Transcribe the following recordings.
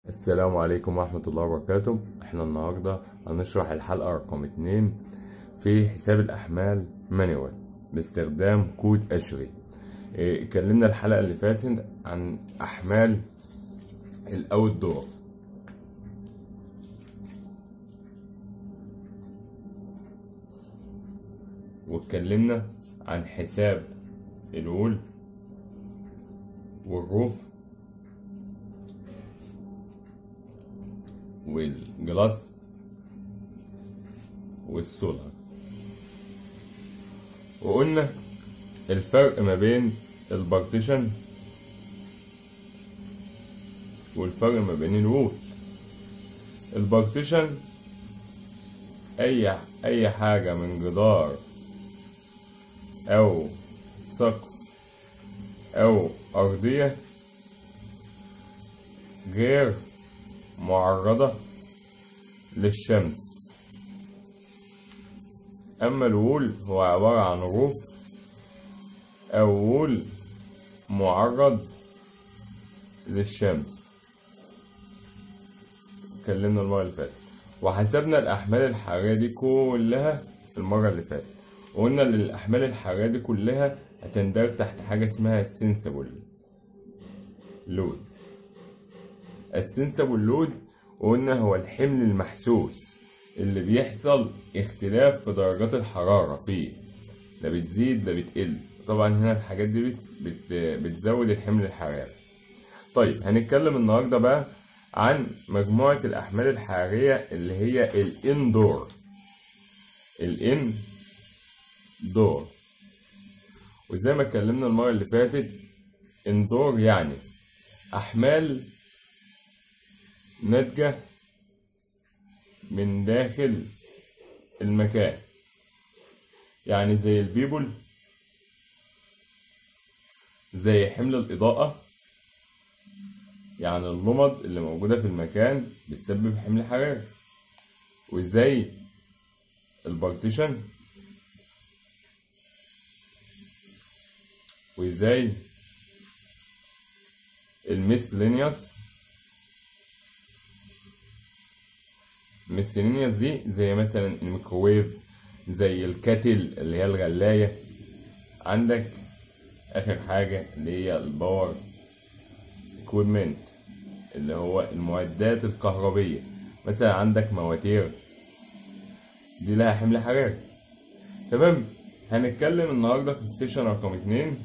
السلام عليكم ورحمة الله وبركاته احنا النهاردة هنشرح الحلقة رقم اتنين في حساب الأحمال مانيوال باستخدام كود أشري اه، اتكلمنا الحلقة اللي فاتت عن أحمال الأوت دور واتكلمنا عن حساب الول والروف والجلاس والسولار وقلنا الفرق ما بين البارتيشن والفرق ما بين الوول البارتيشن اي اي حاجه من جدار او سقف او ارضيه غير معرضة للشمس أما الوول هو عبارة عن روف أو وول معرض للشمس اتكلمنا المرة اللي فاتت وحسبنا الأحمال الحرارية دي كلها المرة اللي فاتت وقلنا إن الأحمال الحرارية دي كلها هتندرج تحت حاجة اسمها السنسبل لود السنسبل لود وقلنا هو الحمل المحسوس اللي بيحصل اختلاف في درجات الحرارة فيه ده بتزيد ده بتقل طبعا هنا الحاجات دي بت بت بتزود الحمل الحراري طيب هنتكلم النهاردة بقى عن مجموعة الأحمال الحرارية اللي هي الإندور الإن دور وزي ما اتكلمنا المرة اللي فاتت اندور يعني أحمال ناتجة من داخل المكان يعني زي البيبل زي حمل الإضاءة يعني اللمض اللي موجودة في المكان بتسبب حمل حراري وزي البارتيشن وزي الميسلينيوس الميسلينيوس دي زي مثلا الميكروويف زي الكاتل اللي هي الغلاية عندك آخر حاجة اللي هي الباور equipment اللي هو المعدات الكهربية مثلا عندك مواتير دي لها حمل حراري تمام هنتكلم النهاردة في السيشن رقم اتنين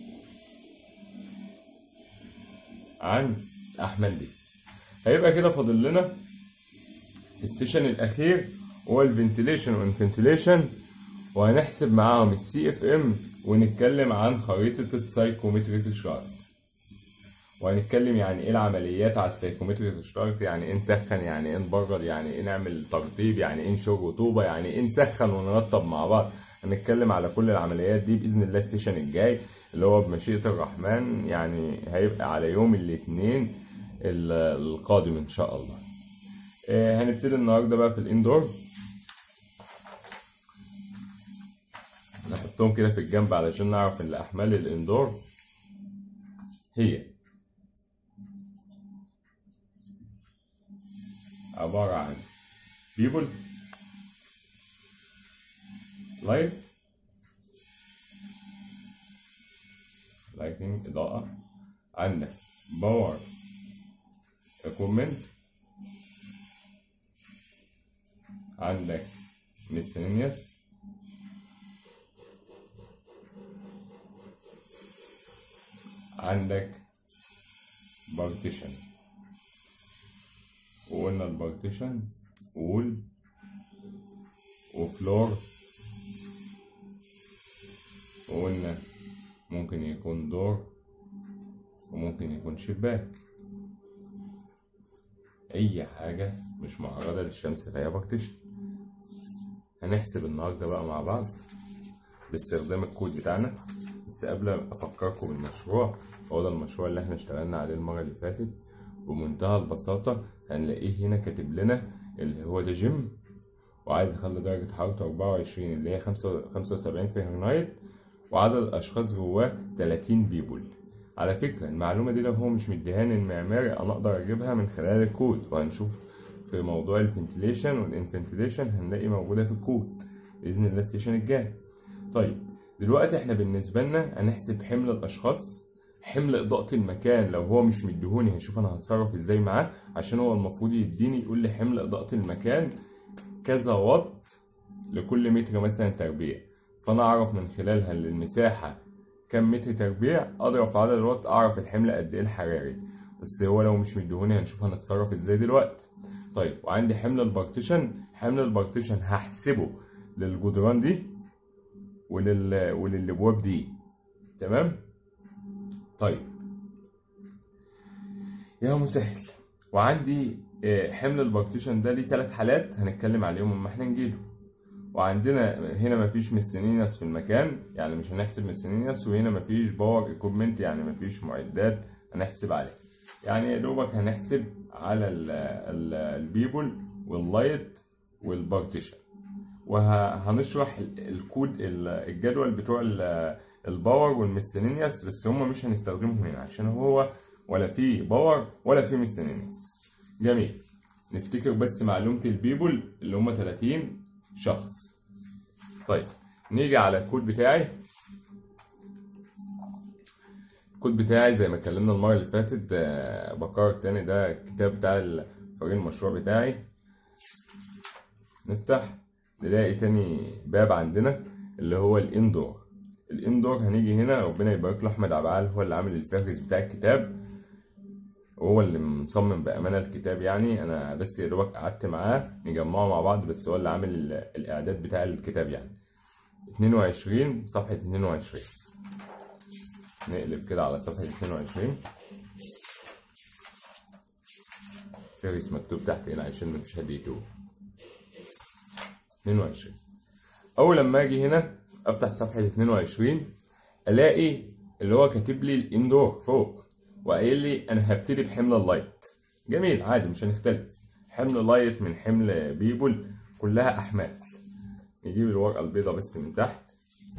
عن الأحمال دي هيبقى كده فاضل لنا في السيشن الأخير هو الفنتيليشن والفنتيليشن وهنحسب معاهم السي اف ام ونتكلم عن خريطة السايكومتري شارت وهنتكلم يعني ايه العمليات على السايكومتري شارت يعني ايه نسخن يعني ايه نبرد يعني ايه نعمل ترطيب يعني ايه نشر رطوبة يعني ايه نسخن ونرطب مع بعض هنتكلم على كل العمليات دي بإذن الله السيشن الجاي اللي هو بمشيئة الرحمن يعني هيبقى على يوم الاثنين القادم إن شاء الله آه، هنبتدي النهاردة بقى في الإندور نحطهم كده في الجنب علشان نعرف إن أحمال الإندور هي عبارة عن people light lighting إضاءة عندك باور equipment عندك miscellaneous عندك partition وقلنا البارتيشن وول وفلور وقلنا ممكن يكون دور وممكن يكون شباك اي حاجة مش معرضة للشمس فهي بارتيشن هنحسب النهاردة بقى مع بعض باستخدام الكود بتاعنا بس قبل ما افكركم بالمشروع هو ده المشروع اللي احنا اشتغلنا عليه المرة اللي فاتت بمنتهى البساطة هنلاقيه هنا كاتب لنا اللي هو ده جيم وعايز اخلي درجة حرارته 24 اللي هي 75 فahrenheit وعدد الأشخاص جواه 30 بيبول على فكرة المعلومة دي لو هو مش مديهاني المعماري أنا أقدر أجيبها من خلال الكود وهنشوف في موضوع الفنتليشن والانفنتليشن هنلاقي موجودة في الكود بإذن الله السيشن الجاي طيب دلوقتي احنا بالنسبة لنا هنحسب حمل الأشخاص حمل إضاءة المكان لو هو مش مديهوني هشوف أنا هتصرف إزاي معاه عشان هو المفروض يديني يقول لي حمل إضاءة المكان كذا واط لكل متر مثلا تربيع فأنا أعرف من خلالها إن المساحة كم متر تربيع أضرب في عدد الوات أعرف الحمل قد إيه الحراري بس هو لو مش مديهوني هنشوف هنتصرف إزاي دلوقتي طيب وعندي حمل البارتيشن حمل البارتيشن هحسبه للجدران دي ولل... وللابواب دي تمام طيب يا مسهل وعندي آه، حمل البارتيشن ده ليه ثلاث حالات هنتكلم عليهم اما احنا نجيله وعندنا هنا مفيش مسنينس في المكان يعني مش هنحسب مسنينس وهنا مفيش باور ايكوبمنت يعني مفيش معدات هنحسب عليها يعني يا دوبك هنحسب على ال- ال- البيبل واللايت والبارتيشن وهنشرح الكود ال- الجدول بتوع ال- الباور والميسلينيوس بس هم مش هنستخدمهم هنا عشان هو ولا في باور ولا في ميسلينيوس جميل نفتكر بس معلومة البيبل اللي هم 30 شخص طيب نيجي على الكود بتاعي الكود بتاعي زي ما اتكلمنا المرة اللي فاتت آه، بكرر تاني ده الكتاب بتاع فريق المشروع بتاعي نفتح نلاقي تاني باب عندنا اللي هو الاندور الاندور هنيجي هنا ربنا يبارك له احمد عبعال هو اللي عامل الفهرس بتاع الكتاب وهو اللي مصمم بامانه الكتاب يعني انا بس يا دوبك قعدت معاه نجمعه مع بعض بس هو اللي عامل ال- الاعداد بتاع الكتاب يعني 22 صفحه 22 نقلب كده على صفحه 22 فهرس مكتوب تحت هنا عشان مفيش حد يتوه 22 اول لما اجي هنا افتح صفحه 22 الاقي اللي هو كاتب لي الاندور فوق وقايل لي انا هبتدي بحمل اللايت جميل عادي مش هنختلف حمل لايت من حمل بيبل كلها احمال نجيب الورقه البيضاء بس من تحت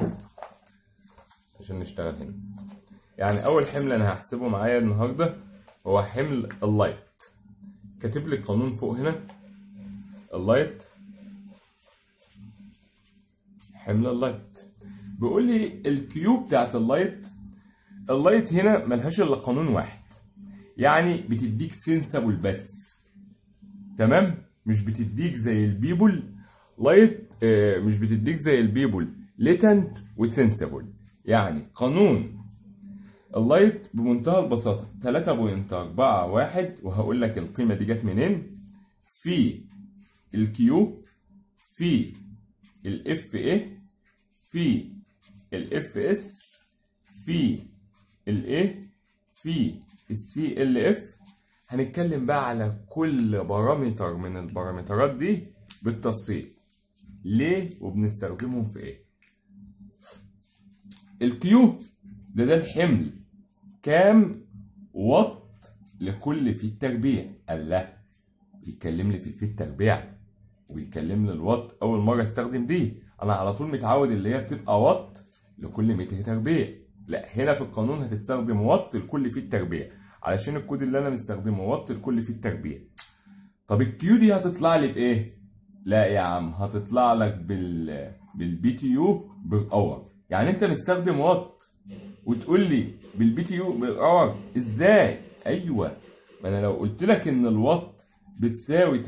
عشان نشتغل هنا يعني اول حمل انا هحسبه معايا النهارده هو حمل اللايت كاتب لي قانون فوق هنا اللايت حمل اللايت بيقول لي الكيو بتاعت اللايت اللايت هنا ملهاش الا قانون واحد يعني بتديك سنسبل بس تمام مش بتديك زي البيبل لايت آه مش بتديك زي البيبل ليتنت وسنسبل يعني قانون اللايت بمنتهى البساطة 3.41 وهقول لك القيمة دي جت منين في الكيو في الاف ايه في الاف اس في الايه في السي ال اف هنتكلم بقى على كل بارامتر من البارامترات دي بالتفصيل ليه وبنستخدمهم في ايه الكيو ده ده الحمل كام واط لكل فيت تربيع الله بيتكلم لي في الفيت تربيع وبيكلمني الوات اول مره استخدم دي انا على طول متعود اللي هي بتبقى وات لكل متر تربيع لا هنا في القانون هتستخدم وات لكل فيت تربيع علشان الكود اللي انا مستخدمه وات لكل فيت تربيع طب الكيو دي هتطلع لي بايه لا يا عم هتطلع لك بال بالبي تي يو بالاور يعني انت مستخدم وات وتقول لي بالبي تي يو بالاور ازاي ايوه ما انا لو قلت لك ان الوات بتساوي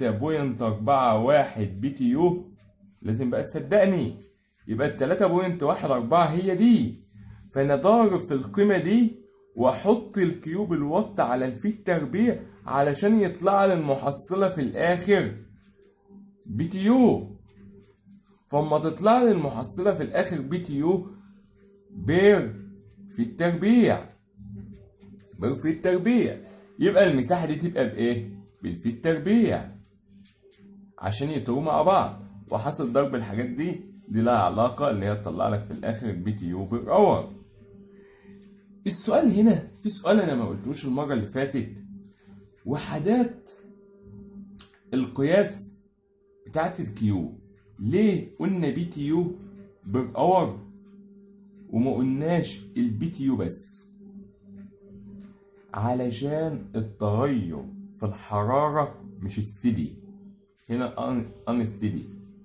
3.41 بي تي يو لازم بقى تصدقني يبقى ال 3.14 هي دي فانا ضارب في القيمه دي واحط الكيوب الوات على الفيت تربيع علشان يطلع لي المحصله في الاخر بي تي يو فاما تطلع لي المحصله في الاخر بي تي يو بير في التربيع بير في التربيع يبقى المساحه دي تبقى بايه بالفي التربيع عشان يطيروا مع بعض وحصل ضرب الحاجات دي دي لها علاقة اللي هي تطلع لك في الآخر البي تي يو بير اور السؤال هنا في سؤال أنا ما قلتوش المرة اللي فاتت وحدات القياس بتاعت الكيو ليه قلنا بي تي يو بير اور وما قلناش البي تي يو بس علشان التغير في الحرارة مش استدي هنا ان استدي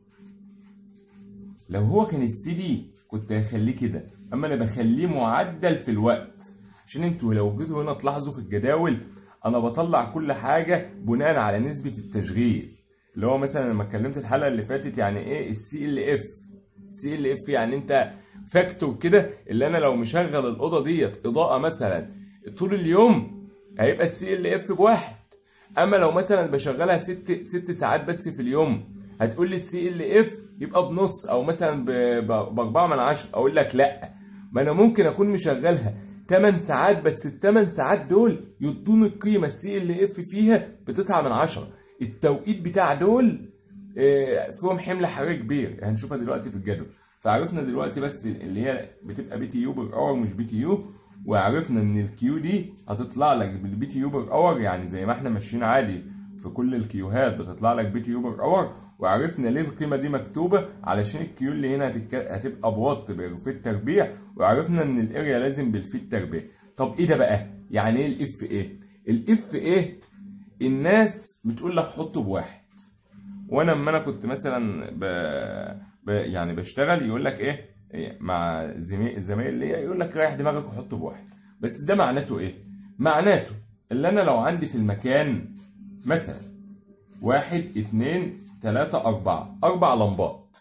لو هو كان استدي كنت هخليه كده اما انا بخليه معدل في الوقت عشان انتوا لو جيتوا هنا تلاحظوا في الجداول انا بطلع كل حاجه بناء على نسبه التشغيل اللي هو مثلا لما اتكلمت الحلقه اللي فاتت يعني ايه السي ال اف سي ال اف يعني انت فاكتور كده اللي انا لو مشغل الاوضه ديت اضاءه مثلا طول اليوم هيبقى السي ال اف بواحد اما لو مثلا بشغلها ست ست ساعات بس في اليوم هتقول لي السي ال اف يبقى بنص او مثلا باربعه من عشره اقول لك لا ما انا ممكن اكون مشغلها 8 ساعات بس ال 8 ساعات دول يدوني القيمه السي ال اف فيها ب 9 من 10 التوقيت بتاع دول فيهم حمل حراري كبير هنشوفها دلوقتي في الجدول فعرفنا دلوقتي بس اللي هي بتبقى بي تي يو بر اور مش بي تي يو وعرفنا ان الكيو دي هتطلع لك بالبي تي يو بر اور يعني زي ما احنا ماشيين عادي في كل الكيوهات بتطلع لك بي تي يو بر اور وعرفنا ليه القيمه دي مكتوبه علشان الكيو اللي هنا هتك... هتبقى بوات بالفيت تربيع وعرفنا ان الاريا لازم بالفيت تربيع طب ايه ده بقى يعني ايه الاف ايه الاف ايه الناس بتقول لك حطه بواحد وانا لما انا كنت مثلا ب... ب... يعني بشتغل يقول لك ايه مع زميل زمايل ليا يقول لك ريح دماغك وحطه بواحد بس ده معناته ايه معناته اللي انا لو عندي في المكان مثلا واحد اتنين تلاتة أربعة أربع لمبات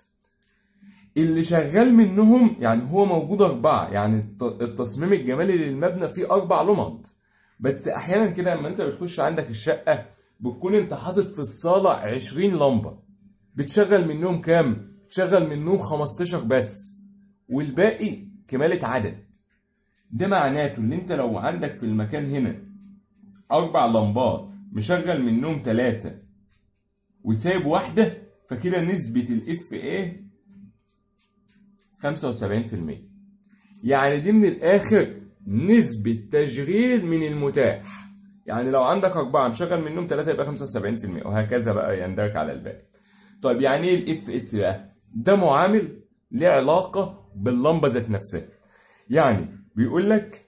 اللي شغال منهم يعني هو موجود أربعة يعني التصميم الجمالي للمبنى فيه أربع لمض بس أحيانا كده لما أنت بتخش عندك الشقة بتكون أنت حاطط في الصالة عشرين لمبة بتشغل منهم كام؟ بتشغل منهم 15 بس والباقي كمالة عدد ده معناته ان انت لو عندك في المكان هنا اربع لمبات مشغل منهم ثلاثة وسايب واحدة فكده نسبة الاف ايه 75% يعني دي من الاخر نسبة تشغيل من المتاح يعني لو عندك أربعة مشغل منهم ثلاثة يبقى 75% وهكذا بقى يندرج على الباقي طيب يعني ايه الاف اس بقى؟ ده معامل ليه علاقة باللمبة ذات نفسها يعني بيقول لك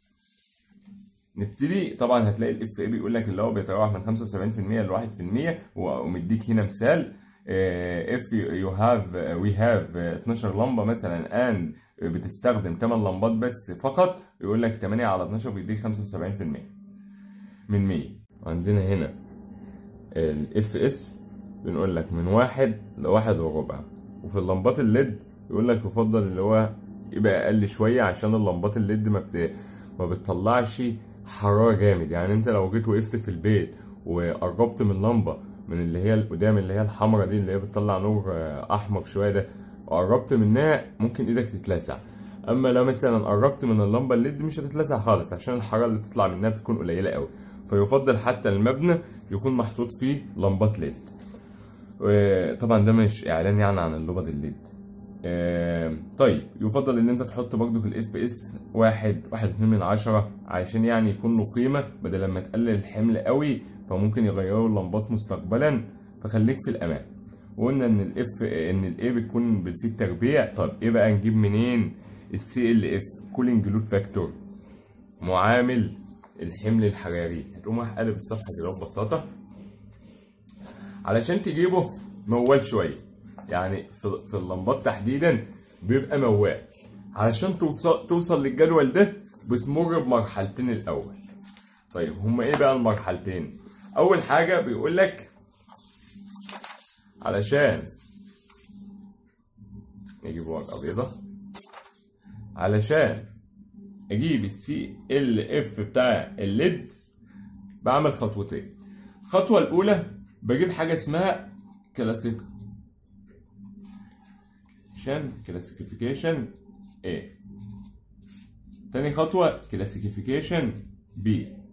نبتدي طبعا هتلاقي الاف اي بيقول لك اللي هو بيتراوح من 75% ل 1% ومديك هنا مثال اف يو هاف وي هاف 12 لمبه مثلا ان بتستخدم 8 لمبات بس فقط يقول لك 8 على 12 بيديك 75% من 100 عندنا هنا الاف اس بنقول لك من واحد لواحد وربع وفي اللمبات الليد يقول لك يفضل اللي هو يبقى اقل شويه عشان اللمبات الليد ما بت... ما بتطلعش حراره جامد يعني انت لو جيت وقفت في البيت وقربت من لمبه من اللي هي القدام اللي هي الحمراء دي اللي هي بتطلع نور احمر شويه ده وقربت منها ممكن ايدك تتلسع اما لو مثلا قربت من اللمبه الليد مش هتتلسع خالص عشان الحراره اللي تطلع منها بتكون قليله قوي فيفضل حتى المبنى يكون محطوط فيه لمبات ليد طبعا ده مش اعلان يعني عن اللمبات الليد طيب يفضل ان انت تحط برضو في الاف اس واحد واحد اتنين من عشرة عشان يعني يكون له قيمة بدل لما تقلل الحمل قوي فممكن يغيروا اللمبات مستقبلا فخليك في الامان وقلنا ان الاف ان الاي بتكون بالفيت تربيع طب ايه بقى نجيب منين السي ال اف كولينج لود فاكتور معامل الحمل الحراري هتقوم رايح قلب الصفحه كده ببساطه علشان تجيبه موال شويه يعني في, في اللمبات تحديدا بيبقى موال علشان توصل توصل للجدول ده بتمر بمرحلتين الاول طيب هما ايه بقى المرحلتين اول حاجه بيقول لك علشان نجيب ورقه بيضه علشان اجيب السي ال اف بتاع الليد بعمل خطوتين الخطوه الاولى بجيب حاجه اسمها كلاسيك عشان كلاسيفيكيشن A تاني خطوة كلاسيفيكيشن B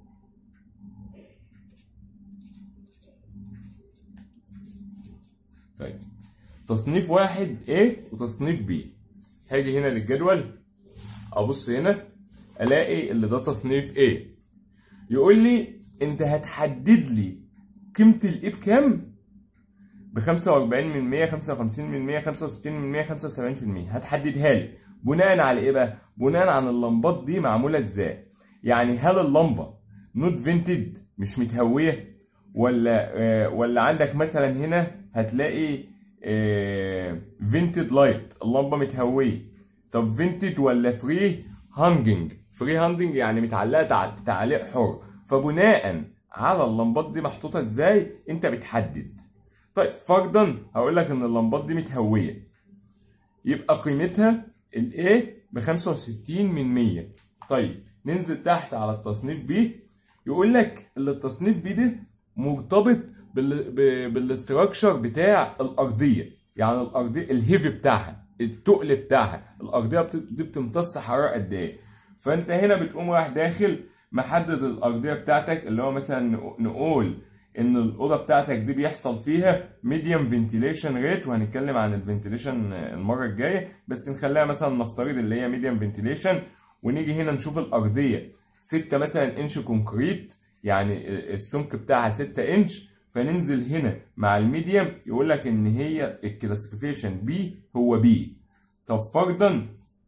طيب تصنيف واحد A وتصنيف B هاجي هنا للجدول ابص هنا الاقي اللي ده تصنيف A يقول لي انت هتحدد لي قيمة الاي بكام؟ ب 45 من 100 55 من 100 65 من 100 75% هتحددها لي بناء على ايه بقى؟ بناء على اللمبات دي معموله ازاي؟ يعني هل اللمبه نوت فينتد مش متهويه ولا آه ولا عندك مثلا هنا هتلاقي فينتد لايت اللمبه متهويه طب فينتد ولا فري هانجنج فري هانجنج يعني متعلقه تع- تعليق حر فبناء على اللمبات دي محطوطه ازاي انت بتحدد طيب فرضا هقول لك ان اللمبات دي متهويه يبقى قيمتها الايه ب 65 من 100 طيب ننزل تحت على التصنيف بي يقول لك ان التصنيف بي ده مرتبط بال... ب... بالاستراكشر بتاع الارضيه يعني الارضيه الهيفي بتاعها التقل بتاعها الارضيه بت... دي بتمتص حراره قد ايه فانت هنا بتقوم رايح داخل محدد الارضيه بتاعتك اللي هو مثلا نق- نقول ان الاوضه بتاعتك دي بيحصل فيها ميديوم فنتيليشن ريت وهنتكلم عن الفنتيليشن المره الجايه بس نخليها مثلا نفترض اللي هي ميديوم فنتيليشن ونيجي هنا نشوف الارضيه 6 مثلا انش كونكريت يعني السمك بتاعها 6 انش فننزل هنا مع الميديوم يقول لك ان هي الكلاسيفيكيشن بي هو بي طب فرضا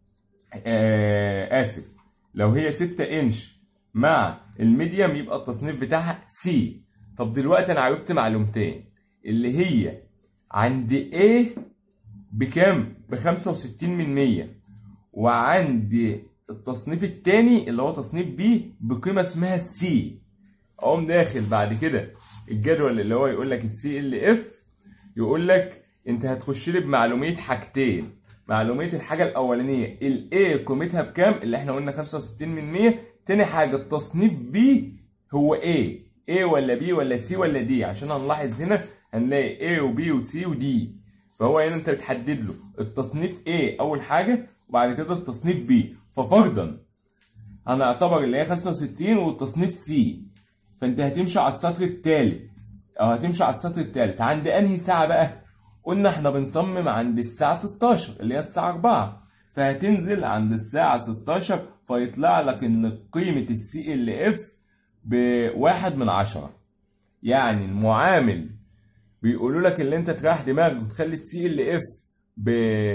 آه اسف لو هي 6 انش مع الميديوم يبقى التصنيف بتاعها سي طب دلوقتي انا عرفت معلومتين اللي هي عند A بكام ب 65 من 100 وعند التصنيف التاني اللي هو تصنيف B بقيمة اسمها C اقوم داخل بعد كده الجدول اللي هو يقول لك السي ال اف يقول لك انت هتخش لي بمعلوميه حاجتين معلوميه الحاجه الاولانيه الاي قيمتها بكام اللي احنا قلنا 65 من 100 تاني حاجه التصنيف بي هو ايه A ولا B ولا C ولا D عشان هنلاحظ هنا هنلاقي A و B و C و D فهو هنا انت بتحدد له التصنيف A اول حاجه وبعد كده التصنيف B ففرضا هنعتبر اللي هي 65 والتصنيف C فانت هتمشي على السطر الثالث او هتمشي على السطر الثالث عند انهي ساعه بقى قلنا احنا بنصمم عند الساعه 16 اللي هي الساعه 4 فهتنزل عند الساعه 16 فيطلع لك ان قيمه السي ال اف بواحد من عشرة يعني المعامل بيقولوا لك اللي انت تريح دماغك وتخلي السي ال اف ب...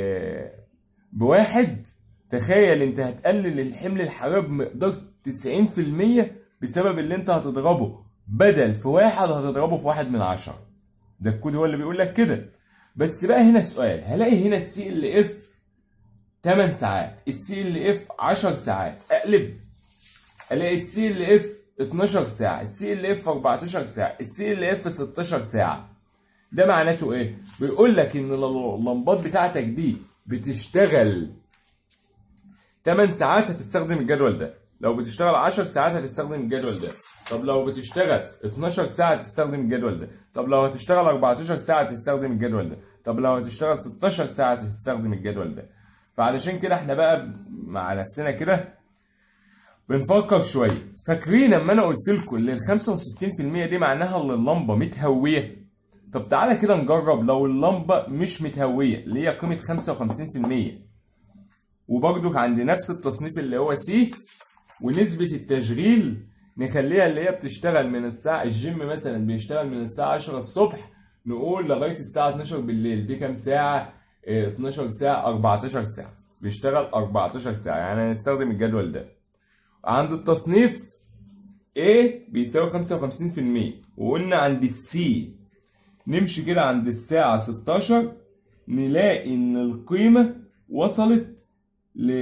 بواحد تخيل انت هتقلل الحمل الحراري بمقدار 90% بسبب اللي انت هتضربه بدل في واحد هتضربه في واحد من عشرة ده الكود هو اللي بيقول لك كده بس بقى هنا سؤال هلاقي هنا السي ال اف 8 ساعات السي ال اف 10 ساعات اقلب الاقي السي ال اف 12 ساعة السي ال اف 14 ساعة السي ال اف 16 ساعة ده معناته ايه بيقول لك ان اللمبات بتاعتك دي بتشتغل 8 ساعات هتستخدم الجدول ده لو بتشتغل 10 ساعات هتستخدم الجدول ده طب لو بتشتغل 12 ساعة هتستخدم الجدول ده طب لو هتشتغل 14 ساعة هتستخدم الجدول ده طب لو هتشتغل 16 ساعة هتستخدم الجدول ده فعلشان كده احنا بقى مع نفسنا كده بنفكر شوية فاكرين لما انا قلت لكم ان ال 65% دي معناها ان اللمبة متهوية طب تعالى كده نجرب لو اللمبة مش متهوية اللي هي قيمة 55% وبرضك عند نفس التصنيف اللي هو سي ونسبة التشغيل نخليها اللي هي بتشتغل من الساعة الجيم مثلا بيشتغل من الساعة 10 الصبح نقول لغاية الساعة 12 بالليل دي كام ساعة؟ اه 12 ساعة 14 ساعة بيشتغل 14 ساعة يعني هنستخدم الجدول ده عند التصنيف A بيساوي 55% وقلنا عند السي نمشي كده عند الساعة 16 نلاقي إن القيمة وصلت ل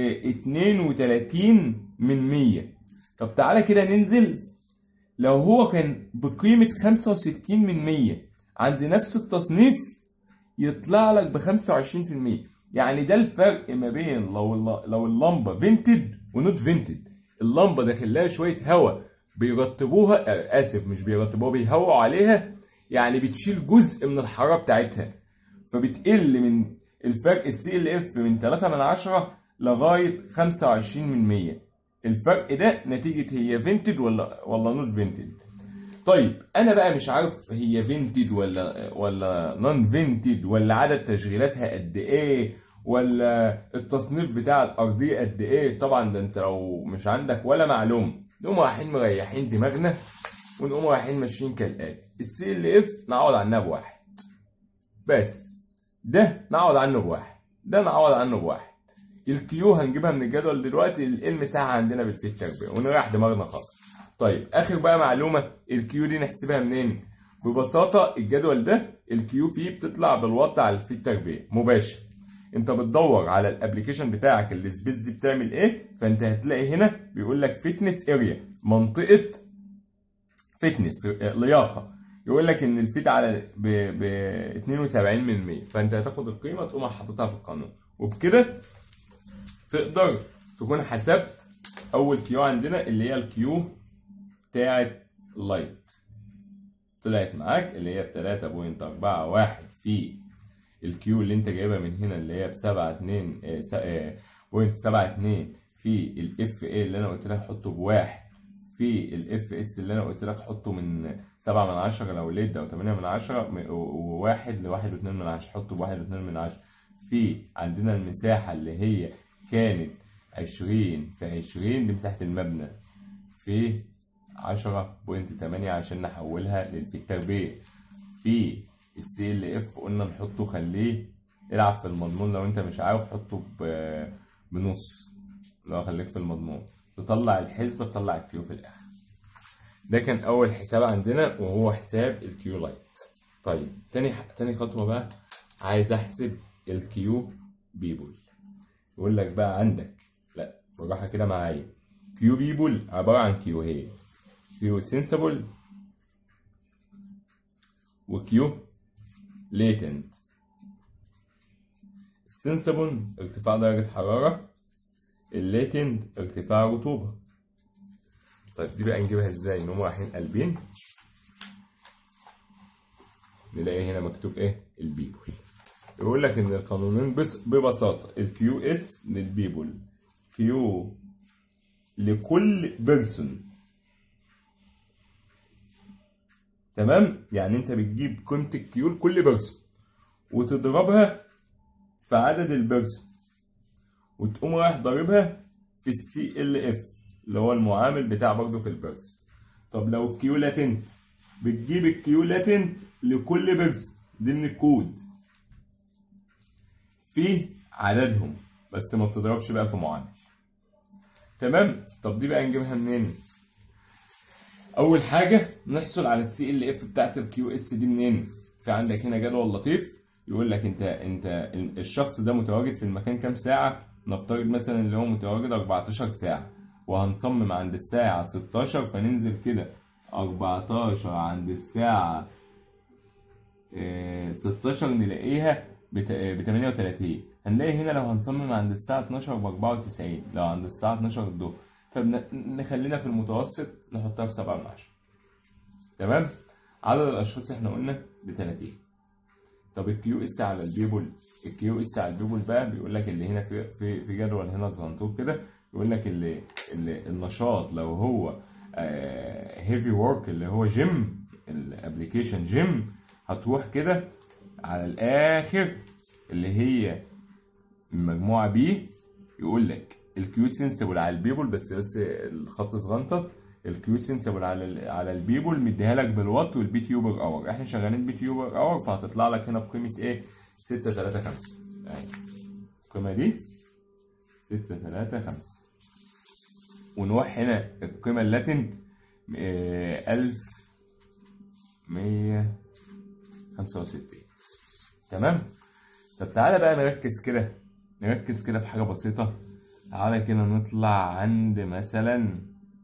32 من 100 طب تعالى كده ننزل لو هو كان بقيمة 65 من 100 عند نفس التصنيف يطلع لك ب 25% يعني ده الفرق ما بين لو لو اللمبة فينتد ونوت فينتد اللمبة داخل لها شوية هواء بيرطبوها آسف مش بيرطبوها بيهووا عليها يعني بتشيل جزء من الحرارة بتاعتها فبتقل من الفرق السي ال اف من 3 من 10 لغاية 25 من 100 الفرق ده نتيجة هي فينتد ولا ولا نوت فينتد طيب انا بقى مش عارف هي فينتد ولا ولا نون فينتد ولا عدد تشغيلاتها قد ايه ولا التصنيف بتاع الارضيه قد ايه طبعا ده انت لو مش عندك ولا معلومه نقوم رايحين مريحين دماغنا ونقوم رايحين ماشيين كالاتي السي ال اف نعوض عنها بواحد بس ده نعوض عنه بواحد ده نعوض عنه بواحد الكيو هنجيبها من الجدول دلوقتي المساحه عندنا بالفيت تربيع ونريح دماغنا خالص طيب اخر بقى معلومه الكيو دي نحسبها منين ببساطه الجدول ده الكيو فيه بتطلع بالوضع على في التربيه مباشر انت بتدور على الابلكيشن بتاعك السبيس دي بتعمل ايه فانت هتلاقي هنا بيقول لك فيتنس اريا منطقه فيتنس لياقه يقول لك ان الفيت على ب ب 72 من 100 فانت هتاخد القيمه تقوم حاططها في القانون وبكده تقدر تكون حسبت اول كيو عندنا اللي هي الكيو بتاعت لايت طلعت معاك اللي هي ب 3.41 في الكيو اللي انت جايبها من هنا اللي هي ب 7 2 بوينت 7 2 في الاف اي اللي انا قلت لك حطه بواحد في الاف اس اللي انا قلت لك حطه من 7 من 10 لو ليد او 8 من 10 وواحد لواحد واتنين من 10 حطه بواحد واتنين من 10 في عندنا المساحة اللي هي كانت 20 في 20 دي مساحة المبنى في 10.8 عشان نحولها للفي التربية في السي ال اف قلنا نحطه خليه العب في المضمون لو انت مش عارف حطه بنص لو خليك في المضمون تطلع الحسبة تطلع الكيو في الآخر ده كان أول حساب عندنا وهو حساب الكيو لايت طيب تاني تاني خطوة بقى عايز أحسب الكيو بيبول يقول لك بقى عندك لا بالراحة كده معايا كيو بيبول عبارة عن كيو هي كيو سنسبل وكيو ليتنت السنسبل ارتفاع درجة حرارة الليتنت ارتفاع رطوبة طيب دي بقى نجيبها ازاي نقوم رايحين قلبين نلاقي هنا مكتوب ايه البيبول يقول لك ان القانونين بس ببساطة الكيو اس للبيبول كيو لكل بيرسون تمام يعني انت بتجيب قيمة الكيو لكل بيرسون وتضربها في عدد البيرسون وتقوم رايح ضاربها في السي ال اف اللي هو المعامل بتاع برضه في البيرسون طب لو الكيو لاتنت بتجيب الكيو لاتنت لكل بيرسون دي من الكود في عددهم بس ما بتضربش بقى في معامل تمام طب دي بقى نجيبها منين اول حاجه نحصل على السي ال اف بتاعت الكيو اس دي منين في عندك هنا جدول لطيف يقول لك انت انت الشخص ده متواجد في المكان كام ساعه نفترض مثلا اللي هو متواجد 14 ساعه وهنصمم عند الساعه 16 فننزل كده 14 عند الساعه 16 نلاقيها ب 38 هنلاقي هنا لو هنصمم عند الساعة 12 ب 94 لو عند الساعة 12 الظهر فنخلينا في المتوسط نحطها ب 7 من 10 تمام عدد الأشخاص احنا قلنا ب 30 طب الكيو اس على البيبول الكيو اس على البيبول بقى بيقول لك اللي هنا في في في جدول هنا صغنطوط كده يقول لك اللي, اللي النشاط لو هو هيفي ورك اللي هو جيم الابلكيشن جيم هتروح كده على الاخر اللي هي المجموعه بي يقول لك الكيو سنسبل على البيبول بس بس الخط صغنطط الكيو سنسبل على على البيبول مديها لك بالوات والبي تيو بر اور احنا شغالين بي تيو بر اور فهتطلع لك هنا بقيمه ايه 6 3 5 اهي القيمه دي 6 3 5 ونروح هنا القيمه اللاتنت 1165 تمام طب تعالى بقى نركز كده نركز كده في حاجه بسيطه تعالى كده نطلع عند مثلا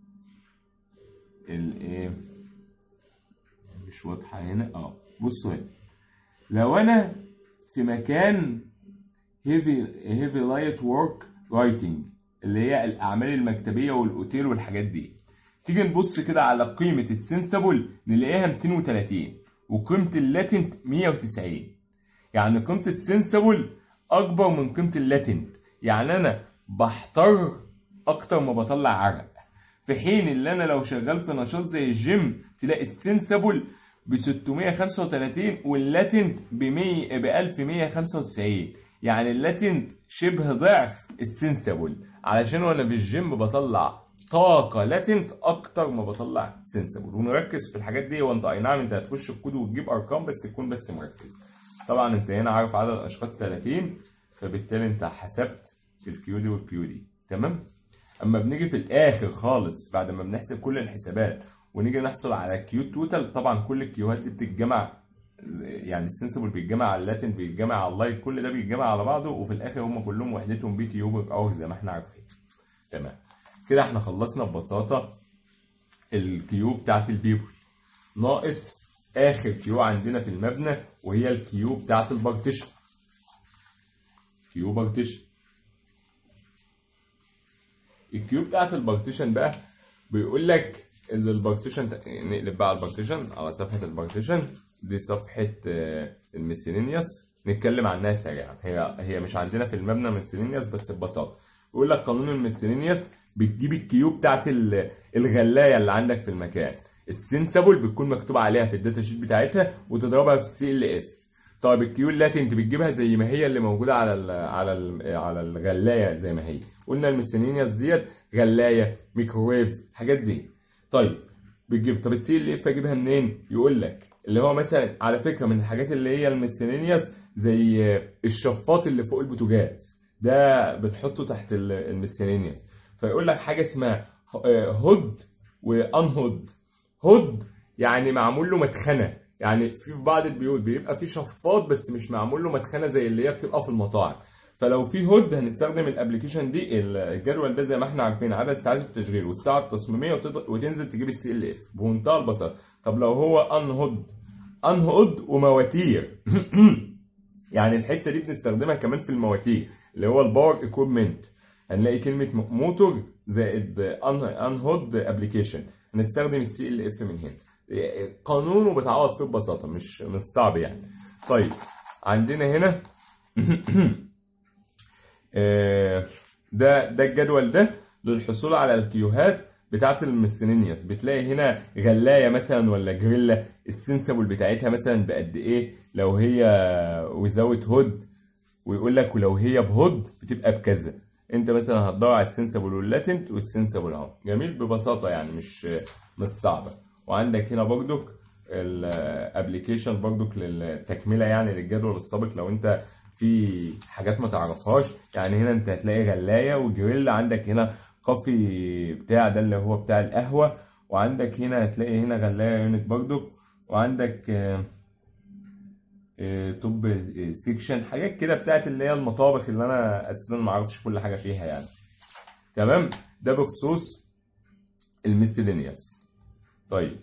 الايه مش واضحه هنا اه بصوا هنا لو انا في مكان هيفي هيفي لايت ورك رايتنج اللي هي الاعمال المكتبيه والاوتيل والحاجات دي تيجي نبص كده على قيمه السنسبل نلاقيها 230 وقيمه اللاتنت 190 يعني قيمه السنسبل اكبر من قيمه اللاتنت يعني انا بحتر اكتر ما بطلع عرق في حين اللي انا لو شغال في نشاط زي الجيم تلاقي السنسبل ب 635 واللاتنت ب 100 ب 1195 يعني اللاتنت شبه ضعف السنسبل علشان وانا في الجيم بطلع طاقة لاتنت أكتر ما بطلع سنسبل ونركز في الحاجات دي وأنت أي نعم أنت هتخش الكود وتجيب أرقام بس تكون بس مركز طبعا أنت هنا عارف عدد أشخاص 30 فبالتالي أنت حسبت الكيو دي والكيو دي تمام اما بنيجي في الاخر خالص بعد ما بنحسب كل الحسابات ونيجي نحصل على كيو توتال طبعا كل الكيوهات دي بتتجمع يعني السنسبل بيتجمع على اللاتن بيتجمع على اللايت كل ده بيتجمع على بعضه وفي الاخر هم كلهم وحدتهم بي تي يو بير اور زي ما احنا عارفين تمام كده احنا خلصنا ببساطه الكيو بتاعت البيبل ناقص اخر كيو عندنا في المبنى وهي الكيو بتاعت البارتيشن كيو بارتيشن الكيو بتاعت البارتيشن بقى بيقول لك ان البارتيشن نقلب بقى على البارتيشن على صفحه البارتيشن دي صفحه آه، الميسيلينيوس نتكلم عنها سريعا هي هي مش عندنا في المبنى ميسيلينيوس بس ببساطه بيقول لك قانون الميسيلينيوس بتجيب الكيو بتاعت ال- الغلايه اللي عندك في المكان السنسبل بتكون مكتوب عليها في الداتا شيت بتاعتها وتضربها في السي ال اف طيب الكيو اللاتنت بتجيبها زي ما هي اللي موجوده على ال على ال على الغلايه زي ما هي قلنا الميسيلينيوس ديت غلايه ميكروويف الحاجات دي طيب بتجيب طب السي ال اف اجيبها منين يقول لك اللي هو مثلا على فكره من الحاجات اللي هي الميسيلينيوس زي الشفاط اللي فوق البوتاجاز ده بنحطه تحت ال- الميسيلينيوس فيقول لك حاجه اسمها هود وان هود هود يعني معمول له مدخنه يعني في في بعض البيوت بيبقى في شفاط بس مش معمول له مدخنه زي اللي هي بتبقى في المطاعم فلو في هود هنستخدم الابلكيشن دي الجدول ده زي ما احنا عارفين عدد ساعات التشغيل والساعه التصميميه وتد- وتنزل تجيب السي ال اف بمنتهى البساطه طب لو هو ان هود ان هود ومواتير يعني الحته دي بنستخدمها كمان في المواتير اللي هو الباور ايكويبمنت هنلاقي كلمه م- موتور زائد ان ان هود ابلكيشن هنستخدم السي ال اف من هنا قانونه بتعوض فيه ببساطه مش مش صعب يعني طيب عندنا هنا آه، ده ده الجدول ده للحصول على الكيوهات بتاعت الميسيلينيوس بتلاقي هنا غلايه مثلا ولا جريلا السنسبل بتاعتها مثلا بقد ايه لو هي وزاوت هود ويقول لك ولو هي بهود بتبقى بكذا انت مثلا هتدور على السنسبل واللاتنت والسنسبل اهو جميل ببساطه يعني مش مش صعبه وعندك هنا برضك الابلكيشن برضك للتكمله يعني للجدول السابق لو انت في حاجات ما تعرفهاش يعني هنا انت هتلاقي غلايه وجريل عندك هنا كوفي بتاع ده اللي هو بتاع القهوه وعندك هنا هتلاقي هنا غلايه يونت برضك وعندك آه، آه، توب آه، سيكشن حاجات كده بتاعت اللي هي المطابخ اللي انا اساسا ما اعرفش كل حاجه فيها يعني تمام ده بخصوص الميسيلينيوس طيب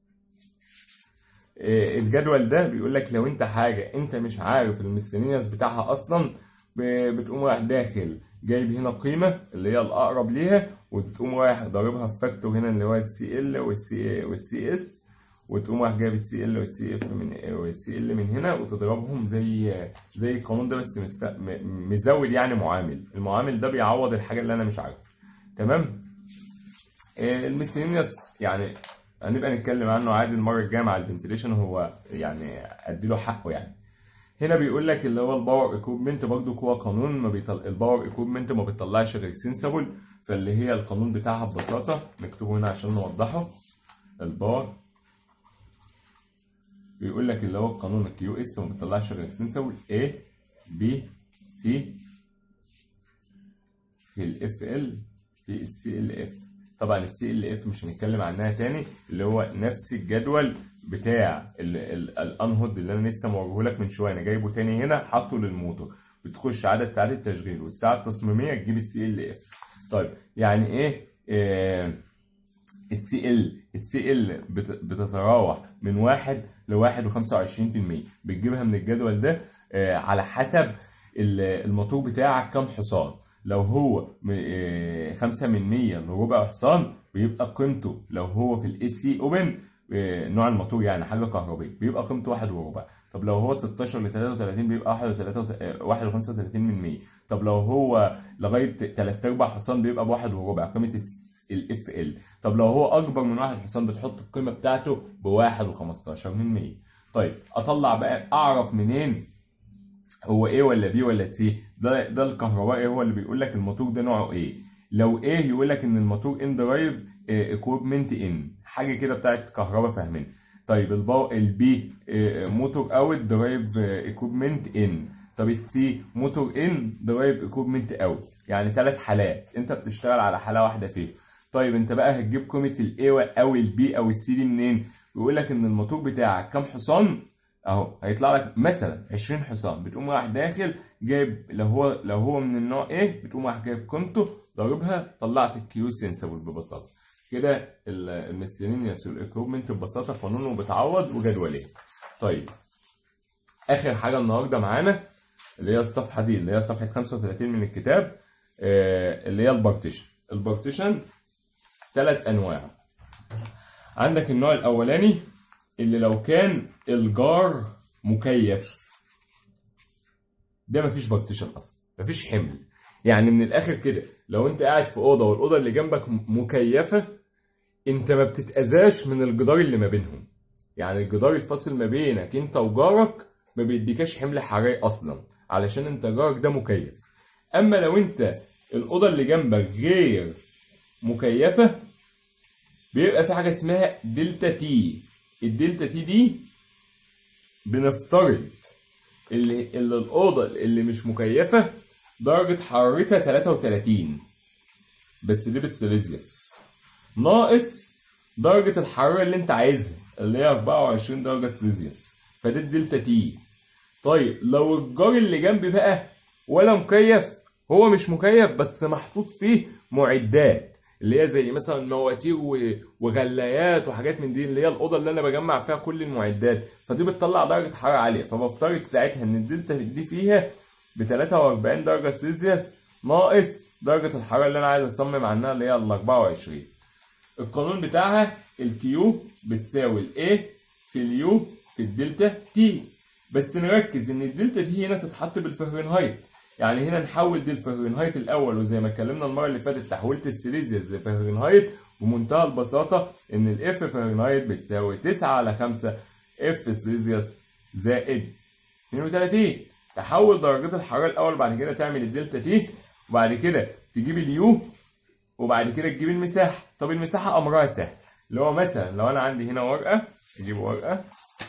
آه، الجدول ده بيقول لك لو انت حاجه انت مش عارف الميسيلينيوس بتاعها اصلا ب- بتقوم رايح داخل جايب هنا قيمه اللي هي الاقرب ليها وتقوم رايح ضاربها في فاكتور هنا اللي هو السي ال والسي والسي اس وتقوم رايح جايب السي ال والسي اف من والسي ال من هنا وتضربهم زي زي القانون ده بس مست... م- مزود يعني معامل المعامل ده بيعوض الحاجه اللي انا مش عارفها تمام آه، الميسيلينيوس يعني هنبقى نتكلم عنه عادي المره الجايه مع الفنتليشن هو يعني اديله حقه يعني هنا بيقول لك اللي هو الباور ايكويبمنت برضو هو قانون ما بيطل... الباور ايكويبمنت ما بيطلعش غير سنسبل فاللي هي القانون بتاعها ببساطه نكتبه هنا عشان نوضحه الباور بيقول لك اللي هو القانون الكيو اس ما بيطلعش غير سنسبل A B C في الاف ال في السي ال اف طبعا السي ال اف مش هنتكلم عنها تاني اللي هو نفس الجدول بتاع الانهود اللي انا لسه موريه لك من شويه انا جايبه تاني هنا حاطه للموتور بتخش عدد ساعات التشغيل والساعه التصميميه تجيب السي ال اف طيب يعني ايه, إيه السي ال السي ال بتتراوح من واحد لواحد وخمسة في المية بتجيبها من الجدول ده آه، على حسب ال- الموتور بتاعك كام حصان لو هو م- آه، خمسة من مية لربع حصان بيبقى قيمته لو هو في الاي سي اوبن نوع الموتور يعني حاجة كهربية بيبقى قيمته واحد وربع طب لو هو 16 ل 33 بيبقى واحد وتلاتة- آه، واحد وخمسة وتلاتين من مية طب لو هو لغاية تلات أرباع حصان بيبقى بواحد وربع قيمة الاف ال طب لو هو أكبر من واحد حصان بتحط القيمة بتاعته بواحد وخمستاشر من مية طيب أطلع بقى أعرف منين هو ايه ولا بي ولا سي ده ده الكهربائي هو اللي بيقول لك الموتور ده نوعه ايه لو ايه يقول لك ان الموتور ان درايف ايكويبمنت ان حاجه كده بتاعت كهرباء فاهمين طيب الباو البي موتور اوت درايف ايكويبمنت ان طب السي موتور ان درايف ايكويبمنت اوت يعني ثلاث حالات انت بتشتغل على حاله واحده فيهم طيب انت بقى هتجيب قيمه الاي او البي او السي دي منين بيقول لك ان الموتور بتاعك كام حصان اهو هيطلع لك مثلا 20 حصان بتقوم رايح داخل جايب لو هو لو هو من النوع ايه بتقوم رايح جايب قيمته ضاربها طلعت الكيو سنسبل ببساطه كده المسيلينيوس والايكويبمنت ببساطه قانون وبتعوض وجدولين طيب اخر حاجه النهارده معانا اللي هي الصفحه دي اللي هي صفحه 35 من الكتاب آه، اللي هي البارتيشن البارتيشن ثلاث انواع عندك النوع الاولاني اللي لو كان الجار مكيف ده مفيش بارتيشن اصلا مفيش حمل يعني من الاخر كده لو انت قاعد في اوضه والاوضه اللي جنبك م- مكيفه انت ما بتتاذاش من الجدار اللي ما بينهم يعني الجدار الفاصل ما بينك انت وجارك ما بيديكاش حمل حراري اصلا علشان انت جارك ده مكيف اما لو انت الاوضه اللي جنبك غير مكيفه بيبقى في حاجه اسمها دلتا تي الدلتا تي دي بنفترض اللي, اللي الاوضه اللي مش مكيفه درجه حرارتها 33 بس دي بالسيليزيوس ناقص درجه الحراره اللي انت عايزها اللي هي 24 درجه سيليزيوس فده الدلتا تي طيب لو الجار اللي جنبي بقى ولا مكيف هو مش مكيف بس محطوط فيه معدات اللي هي زي مثلا مواتير و- وغلايات وحاجات من دي اللي هي الاوضه اللي انا بجمع فيها كل المعدات فدي بتطلع درجه حراره عاليه فبفترض ساعتها ان الدلتا دي فيها ب 43 درجه سيلسيوس ناقص درجه الحراره اللي انا عايز اصمم عنها اللي هي ال 24 القانون بتاعها الكيو بتساوي الاي في اليو في الدلتا تي بس نركز ان الدلتا تي هنا تتحط بالفهرنهايت يعني هنا نحول دي الفهرنهايت الاول وزي ما اتكلمنا المره اللي فاتت تحويلة السيليزيوس لفهرنهايت بمنتهى البساطه ان الاف فهرنهايت بتساوي 9 على 5 اف سيليزيوس زائد 32 تحول درجات الحراره الاول بعد كده تعمل الدلتا تي وبعد كده تجيب اليو وبعد كده تجيب المساحه طب المساحه امرها سهل اللي هو مثلا لو انا عندي هنا ورقه اجيب ورقه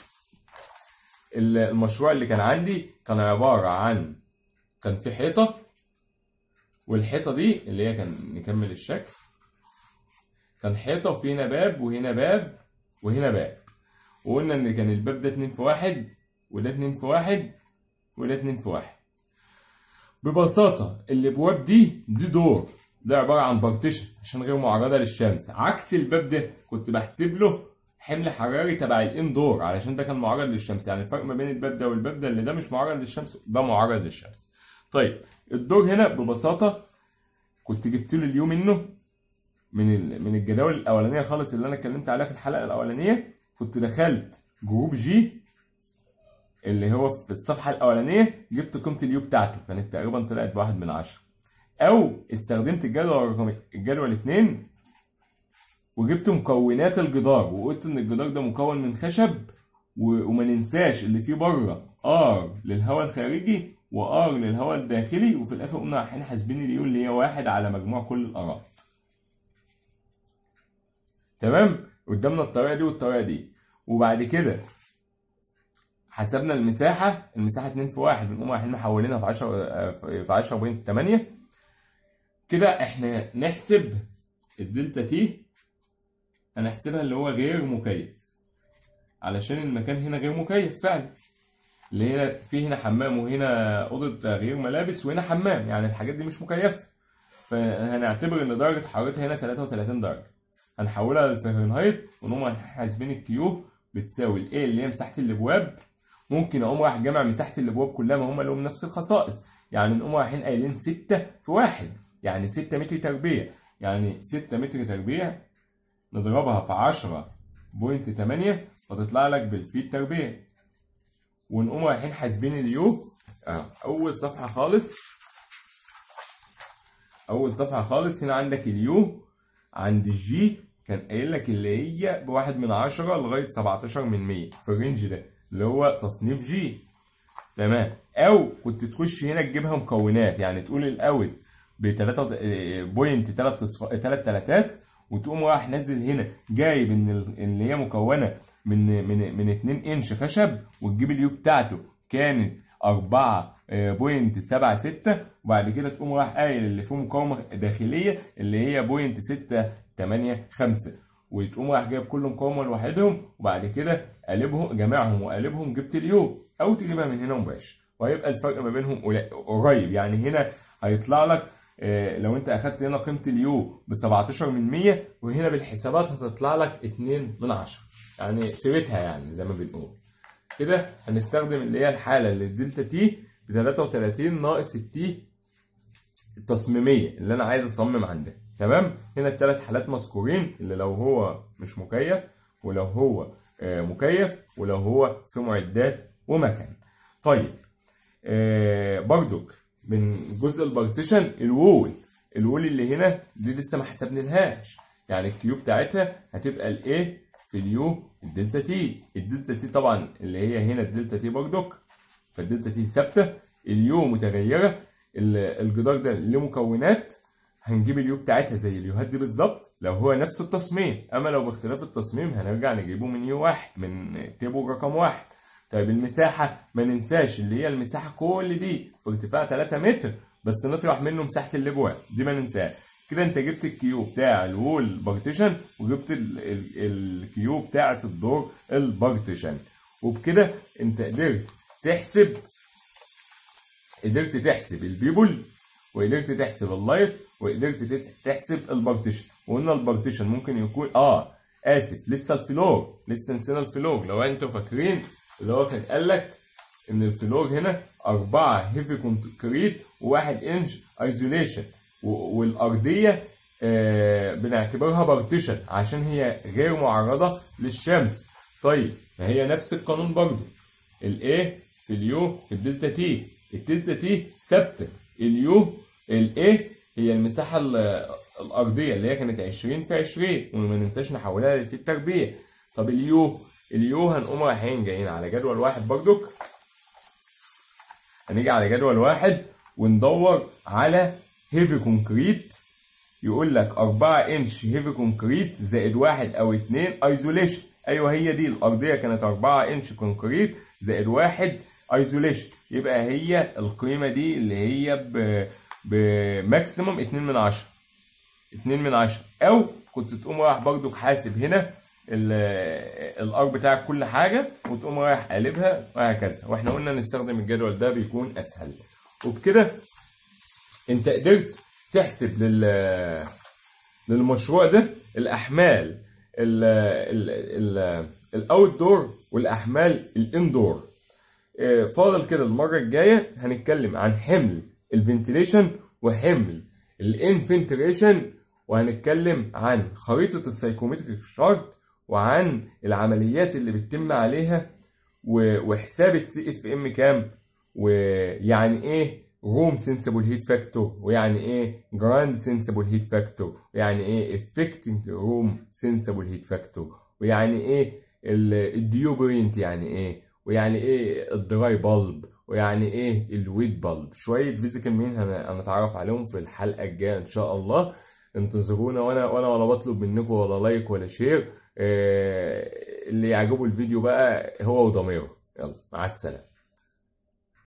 ال- المشروع اللي كان عندي كان عباره عن كان في حيطه والحيطه دي اللي هي كان نكمل الشكل كان حيطه وفي هنا باب وهنا باب وهنا باب وقلنا ان كان الباب ده اتنين في واحد وده اتنين في واحد وده اتنين في واحد ببساطة الابواب دي دي دور ده عبارة عن بارتيشن عشان غير معرضة للشمس عكس الباب ده كنت بحسب له حمل حراري تبع الاندور علشان ده كان معرض للشمس يعني الفرق ما بين الباب ده والباب ده اللي ده مش معرض للشمس ده معرض للشمس طيب الدور هنا ببساطة كنت جبت له اليو منه من ال- من الجداول الاولانيه خالص اللي انا اتكلمت عليها في الحلقه الاولانيه كنت دخلت جروب جي اللي هو في الصفحه الاولانيه جبت قيمه اليو بتاعته كانت تقريبا طلعت بواحد من عشرة او استخدمت الجدول رقم الجدول اتنين وجبت مكونات الجدار وقلت ان الجدار ده مكون من خشب و- وما ننساش اللي فيه بره ار للهواء الخارجي وار للهواء الداخلي وفي الاخر قلنا رايحين حاسبين اليو اللي هي واحد على مجموع كل الارات تمام قدامنا الطريقه دي والطريقه دي وبعد كده حسبنا المساحه المساحه 2 في 1 بنقوم رايحين محولينها في 10 في 10.8 كده احنا نحسب الدلتا تي هنحسبها اللي هو غير مكيف علشان المكان هنا غير مكيف فعلا اللي هنا في هنا حمام وهنا اوضه غير ملابس وهنا حمام يعني الحاجات دي مش مكيفه فهنعتبر ان درجه حرارتها هنا 33 درجه هنحولها للفahrenheit ونقوم حاسبين الكيو بتساوي الايه اللي هي مساحه الابواب ممكن اقوم رايح جامع مساحه الابواب كلها ما هم لهم نفس الخصائص يعني نقوم رايحين قايلين 6 في واحد يعني 6 متر تربيع يعني 6 متر تربيع نضربها في 10.8 فتطلع لك بالفيت تربيع ونقوم رايحين حاسبين اليو اه اول صفحه خالص اول صفحه خالص هنا عندك اليو عند الجي كان قايل لك اللي هي بواحد من عشرة لغاية 17 من 100 في الرينج ده اللي هو تصنيف جي تمام او كنت تخش هنا تجيبها مكونات يعني تقول الاول ب 3.3 3 تلاتات وتقوم رايح نازل هنا جايب ان ال- اللي هي مكونه من من من 2 انش خشب وتجيب اليو بتاعته كانت 4.76 وبعد كده تقوم رايح قايل اللي فيه مقاومه داخليه اللي هي بوينت 685 وتقوم رايح جايب كل مقاومه لوحدهم وبعد كده قلبهم جمعهم وقلبهم جبت اليو او تجيبها من هنا مباشر وهيبقى الفرق ما بينهم قليل- قريب يعني هنا هيطلع لك آه، لو انت اخدت هنا قيمه اليو ب 17 من 100 وهنا بالحسابات هتطلع لك 2 من 10 يعني في بيتها يعني زي ما بنقول كده هنستخدم اللي هي الحاله اللي الدلتا تي ب 33 ناقص التي التصميميه اللي انا عايز اصمم عندها تمام هنا الثلاث حالات مذكورين اللي لو هو مش مكيف ولو هو آه، مكيف ولو هو في معدات ومكن طيب آه، برضك من جزء البارتيشن الوول الوول اللي هنا دي لسه ما حسبناهاش يعني الكيو بتاعتها هتبقى الايه في اليو الدلتا تي الدلتا تي طبعا اللي هي هنا الدلتا تي برضك فالدلتا تي ثابته اليو متغيره ال- الجدار ده له مكونات هنجيب اليو بتاعتها زي اليوهات دي بالظبط لو هو نفس التصميم اما لو باختلاف التصميم هنرجع نجيبه من يو واحد من تيبل رقم واحد طيب المساحة ما ننساش اللي هي المساحة كل دي في ارتفاع 3 متر بس نطرح منه مساحة الابواب دي ما ننساها كده انت جبت الكيو بتاع الوول بارتيشن وجبت ال- ال- الكيو بتاعة الدور البارتيشن وبكده انت قدرت تحسب قدرت تحسب البيبل وقدرت تحسب اللايت وقدرت تس- تحسب البارتيشن وقلنا البارتيشن ممكن يكون اه اسف لسه الفلور لسه نسينا الفلور لو انتوا فاكرين اللي هو كان قال لك ان الفلور هنا أربعة هيفي كونكريت وواحد انش ايزوليشن والارضيه آه بنعتبرها بارتيشن عشان هي غير معرضه للشمس طيب ما هي نفس القانون برضو الايه في اليو في الدلتا تي الدلتا تي ثابته اليو الايه هي المساحه ال- الارضيه اللي هي كانت 20 في 20 وما ننساش نحولها في التربيع طب اليو اليو هنقوم رايحين جايين على جدول واحد برضك هنيجي على جدول واحد وندور على هيفي كونكريت يقول لك 4 انش هيفي كونكريت زائد واحد او اتنين ايزوليشن ايوه هي دي الارضيه كانت 4 انش كونكريت زائد واحد ايزوليشن يبقى هي القيمه دي اللي هي ب بماكسيموم 2 من 10 2 من 10 او كنت تقوم رايح برضك حاسب هنا الار بتاعك كل حاجه وتقوم رايح قالبها وهكذا واحنا قلنا نستخدم الجدول ده بيكون اسهل وبكده انت قدرت تحسب لل للمشروع ده الاحمال ال ال ال الاوت دور والاحمال الاندور فاضل كده المره الجايه هنتكلم عن حمل الفنتيليشن وحمل الانفنتريشن وهنتكلم عن خريطه السايكومتريك شارت وعن العمليات اللي بتتم عليها و- وحساب السي اف ام كام ويعني ايه روم سنسبل هيت فاكتور ويعني ايه جراند سنسبل هيت فاكتور ويعني ايه افكتنج روم سنسبل هيت فاكتور ويعني ايه الديوبرينت يعني ايه ويعني ايه الدراي بالب ويعني ايه الويت بالب شويه فيزيكال مين هن- هنتعرف عليهم في الحلقه الجايه ان شاء الله انتظرونا وانا وانا ولا بطلب منكم ولا لايك ولا شير آه، اللي يعجبه الفيديو بقى هو وضميره يلا مع السلامه